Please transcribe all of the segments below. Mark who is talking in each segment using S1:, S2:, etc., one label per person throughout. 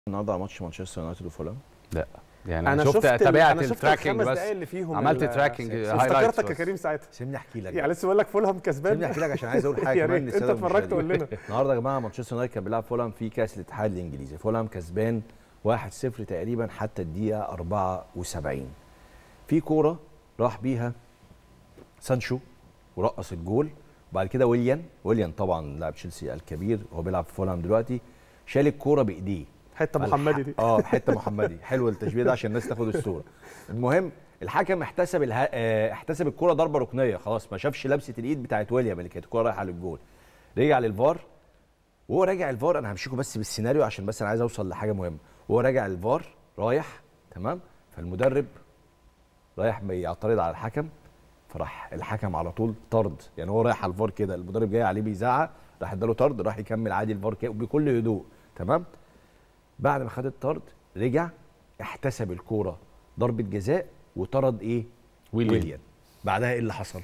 S1: النهارده على ماتش مانشستر يونايتد وفولهام
S2: لا يعني
S3: انا
S2: شفت
S3: شفت ال-
S2: تابعت
S3: أنا شفت
S2: التراكنج
S3: الخمس
S2: بس
S3: دقايق اللي فيهم
S2: عملت
S3: ال-
S2: تراكنج
S3: افتكرتك يا كريم ساعتها
S1: سيبني احكي لك
S3: يعني لسه بقول لك فولهام كسبان
S1: سيبني احكي لك عشان عايز اقول حاجه
S3: يا
S1: كمان
S3: ريت
S1: للسادة
S3: انت اتفرجت
S1: المشاهدين.
S3: قول لنا
S1: النهارده يا جماعه مانشستر يونايتد كان بيلعب فولهام في كاس الاتحاد الانجليزي فولهام كسبان 1-0 تقريبا حتى الدقيقه 74 في كوره راح بيها سانشو ورقص الجول وبعد كده ويليان ويليان طبعا لاعب تشيلسي الكبير هو بيلعب في فولهام دلوقتي شال الكوره بايديه
S3: حته محمدي دي
S1: اه حته محمدي حلو التشبيه ده عشان الناس تاخد الصوره المهم الحكم احتسب الها... اه احتسب الكره ضربه ركنيه خلاص ما شافش لمسه الايد بتاعت ويليام اللي كانت الكره رايحه للجول رجع للفار وهو راجع الفار انا همشيكم بس بالسيناريو عشان بس انا عايز اوصل لحاجه مهمه وهو راجع الفار رايح تمام فالمدرب رايح بيعترض على الحكم فراح الحكم على طول طرد يعني هو رايح على الفار كده المدرب جاي عليه بيزعق راح اداله طرد راح يكمل عادي الفار كده بكل هدوء تمام بعد ما خد الطرد رجع احتسب الكوره ضربه جزاء وطرد ايه
S2: ويليان.
S1: ويليان بعدها ايه اللي حصل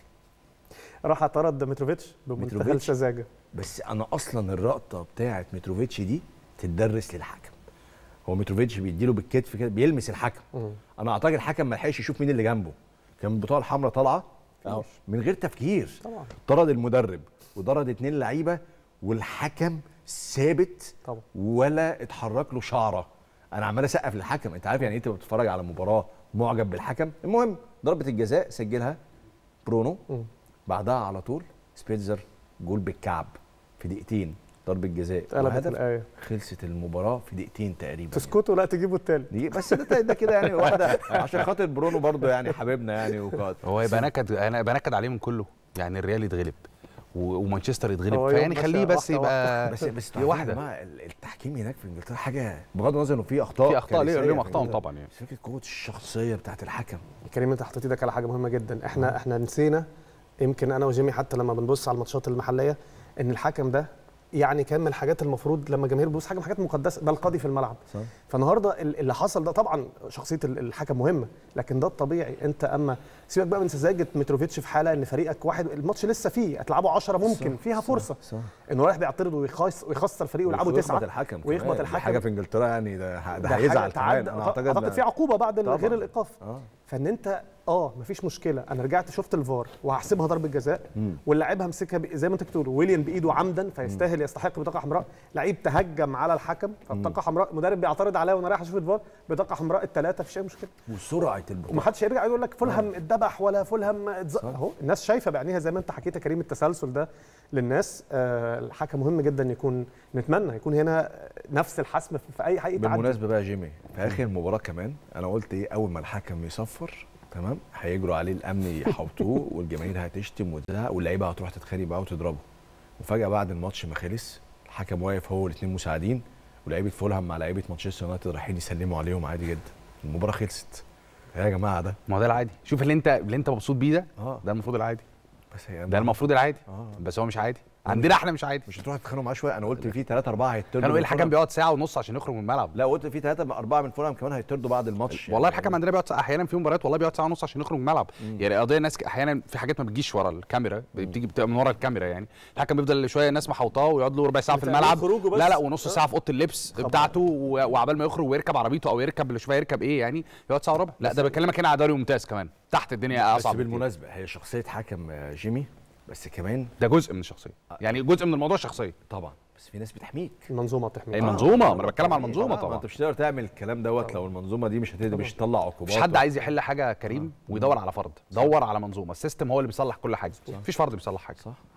S3: راح طرد متروفيتش بمنتهى
S1: متروفيتش.
S3: السذاجه
S1: بس انا اصلا اللقطه بتاعه متروفيتش دي تدرس للحكم هو متروفيتش بيديله بالكتف كده بيلمس الحكم
S3: مم.
S1: انا اعتقد الحكم ما لحقش يشوف مين اللي جنبه كان البطاقه الحمراء طالعه أهو، من غير تفكير
S3: طبعا
S1: طرد المدرب وطرد اتنين لعيبه والحكم ثابت
S3: طبعا
S1: ولا اتحرك له شعره انا عمال اسقف للحكم انت عارف يعني ايه تبقى بتتفرج على مباراه معجب بالحكم المهم ضربه الجزاء سجلها برونو
S3: مم.
S1: بعدها على طول سبيتزر جول بالكعب في دقيقتين ضربه جزاء
S3: اتقلبت
S1: وهدف.
S3: الايه
S1: خلصت المباراه في دقيقتين تقريبا يعني.
S3: تسكتوا لا تجيبوا التالت
S1: دي بس ده ده كده يعني واحده عشان خاطر برونو برضو يعني حبيبنا يعني وقائد
S2: هو يبقى نكد انا يبقى نكد عليه من كله يعني الريال يتغلب و- ومانشستر يتغلب
S3: هو
S2: فيعني
S3: يوم
S2: خليه
S3: بس
S2: بس
S3: واحدة
S2: يبقى
S1: بس بس
S2: هي
S1: تعرفوا يا
S2: واحده
S1: جماعه ال- التحكيم هناك في انجلترا حاجه بغض النظر انه في اخطاء
S2: في اخطاء ليه
S1: كارثية
S2: ليهم
S1: في
S2: اخطائهم
S1: إنجلترا.
S2: طبعا يعني
S1: بس فكره قوه الشخصيه بتاعت الحكم
S3: كريم انت حطيت ايدك على حاجه مهمه جدا احنا احنا نسينا يمكن انا وجيمي حتى لما بنبص على الماتشات المحليه ان الحكم ده يعني كان من الحاجات المفروض لما الجماهير بتبص حاجه من الحاجات المقدسه ده القاضي في الملعب
S1: صح
S3: فالنهارده ال- اللي حصل ده طبعا شخصيه ال- الحكم مهمه لكن ده الطبيعي انت اما سيبك بقى من سذاجه متروفيتش في حاله ان فريقك واحد الماتش لسه فيه هتلعبه 10 ممكن
S1: صح،
S3: فيها
S1: صح،
S3: فرصه
S1: صح
S3: انه رايح بيعترض ويخص ويخسر فريقه ويلعبوا
S1: ويخبط
S3: تسعه
S1: الحكم
S3: ويخبط
S1: كمان. دي
S3: الحكم.
S1: حاجه في انجلترا يعني ده ه- ده
S3: حاجة
S1: هيزعل كمان
S3: تعدى-
S1: انا اعتقد
S3: اعتقد
S1: إن-
S3: في عقوبه بعد ال-
S1: طبعاً.
S3: غير الايقاف
S1: اه
S3: فان انت اه مفيش مشكله انا رجعت شفت الفار وهحسبها ضربه جزاء
S1: مم.
S3: واللاعب همسكها ب- زي ما انت بتقول ويليام بايده عمدا فيستاهل يستحق بطاقه حمراء لعيب تهجم على الحكم فبطاقه حمراء مدرب بيعترض عليا وانا رايح اشوف الفار بطاقه حمراء الثلاثه مفيش اي مشكله
S1: وسرعه البطاقه
S3: ومحدش هيرجع يقول لك فولهام اتذبح ولا فولهام اتز- اهو الناس شايفه بعينيها زي ما انت حكيت يا كريم التسلسل ده للناس آه الحكم مهم جدا يكون نتمنى يكون هنا نفس الحسم في في اي حقيقه تعدي
S1: بالمناسبه بقى يا جيمي في اخر المباراه كمان انا قلت ايه اول ما الحكم يصفر تمام هيجروا عليه الامن يحوطوه والجماهير هتشتم وتزعق واللعيبه هتروح تتخانق بقى وتضربه وفجاه بعد الماتش ما خلص الحكم واقف هو والاثنين مساعدين ولعيبه فولهام مع لعيبه مانشستر يونايتد رايحين يسلموا عليهم عادي جدا المباراه خلصت إيه يا جماعه ده
S2: ما هو ده العادي شوف اللي انت اللي انت مبسوط بيه ده
S1: اه
S2: ده المفروض العادي
S1: بس هي
S2: ده المفروض العادي
S1: اه
S2: بس هو مش عادي عندنا احنا مش عادي
S1: مش هتروحوا تتخانقوا معاه شويه انا قلت في ثلاثه اربعه هيطردوا
S2: كانوا ايه
S1: من
S2: الحكم
S1: فولهام.
S2: بيقعد ساعه ونص عشان يخرج من الملعب
S1: لا قلت في ثلاثه اربعه من فولهام كمان هيطردوا بعد الماتش
S2: والله
S1: يعني.
S2: الحكم عندنا بيقعد ساعة احيانا في مباريات والله بيقعد ساعه ونص عشان يخرج من الملعب يعني قضيه ناس ك- احيانا في حاجات ما بتجيش ورا الكاميرا بتيجي بتبقى من ورا الكاميرا يعني الحكم بيفضل شويه ناس محوطاه ويقعد له ربع ساعه في
S3: بتعمل
S2: الملعب
S3: خروجه بس.
S2: لا لا ونص
S3: آه.
S2: ساعه في اوضه اللبس بتاعته و- وعبال ما يخرج ويركب عربيته او يركب اللي شويه يركب ايه يعني يقعد ساعه وربع لا ده بكلمك هنا على دوري ممتاز كمان تحت الدنيا
S1: بس
S2: اصعب بكتير.
S1: بالمناسبه هي شخصيه حكم آه، جيمي بس كمان
S2: ده جزء من الشخصيه يعني جزء من الموضوع الشخصيه
S1: طبعا بس في ناس بتحميك
S3: المنظومه بتحمي
S2: المنظومه ما انا بتكلم على المنظومه
S1: ما
S2: طبعا
S1: انت مش هتقدر تعمل الكلام دوت لو المنظومه دي مش هتقدر مش هتطلع عقوبات
S2: مفيش حد عايز يحل حاجه كريم ويدور على فرد دور على منظومه السيستم هو اللي بيصلح كل حاجه مفيش فرد بيصلح حاجه
S1: صح